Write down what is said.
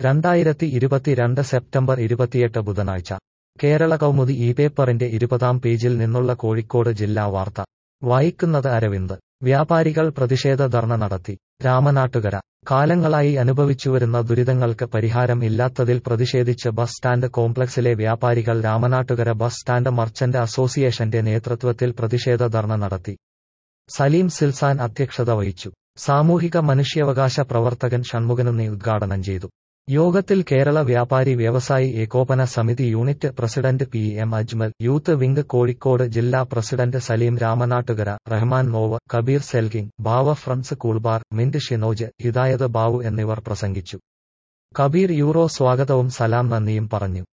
രണ്ടായിരത്തി ഇരുപത്തിരണ്ട് സെപ്റ്റംബർ ഇരുപത്തിയെട്ട് ബുധനാഴ്ച കേരള കൗമുദി ഈ പേപ്പറിന്റെ ഇരുപതാം പേജിൽ നിന്നുള്ള കോഴിക്കോട് ജില്ലാ വാർത്ത വായിക്കുന്നത് അരവിന്ദ് വ്യാപാരികൾ പ്രതിഷേധ ധർണ നടത്തി രാമനാട്ടുകര കാലങ്ങളായി അനുഭവിച്ചുവരുന്ന ദുരിതങ്ങൾക്ക് പരിഹാരം ഇല്ലാത്തതിൽ പ്രതിഷേധിച്ച് ബസ് സ്റ്റാൻഡ് കോംപ്ലക്സിലെ വ്യാപാരികൾ രാമനാട്ടുകര ബസ് സ്റ്റാൻഡ് മർച്ചന്റ് അസോസിയേഷന്റെ നേതൃത്വത്തിൽ പ്രതിഷേധ ധർണ നടത്തി സലീം സിൽസാൻ അധ്യക്ഷത വഹിച്ചു സാമൂഹിക മനുഷ്യാവകാശ പ്രവർത്തകൻ ഷൺമുഖനുണ്ണി ഉദ്ഘാടനം ചെയ്തു യോഗത്തിൽ കേരള വ്യാപാരി വ്യവസായി ഏകോപന സമിതി unit president P M Ajmal youth wing Kozhikode ജില്ലാ പ്രസിഡന്റ് സലീം രാമനാട്ടുകര റഹ്മാൻ നോവ് കബീർ സെൽകിങ് ഭാവ friends cool bar mint Shinoj Hidayat Bavu എന്നിവർ പ്രസംഗിച്ചു കബീർ യൂറോ സ്വാഗതവും സലാം നന്ദിയും പറഞ്ഞു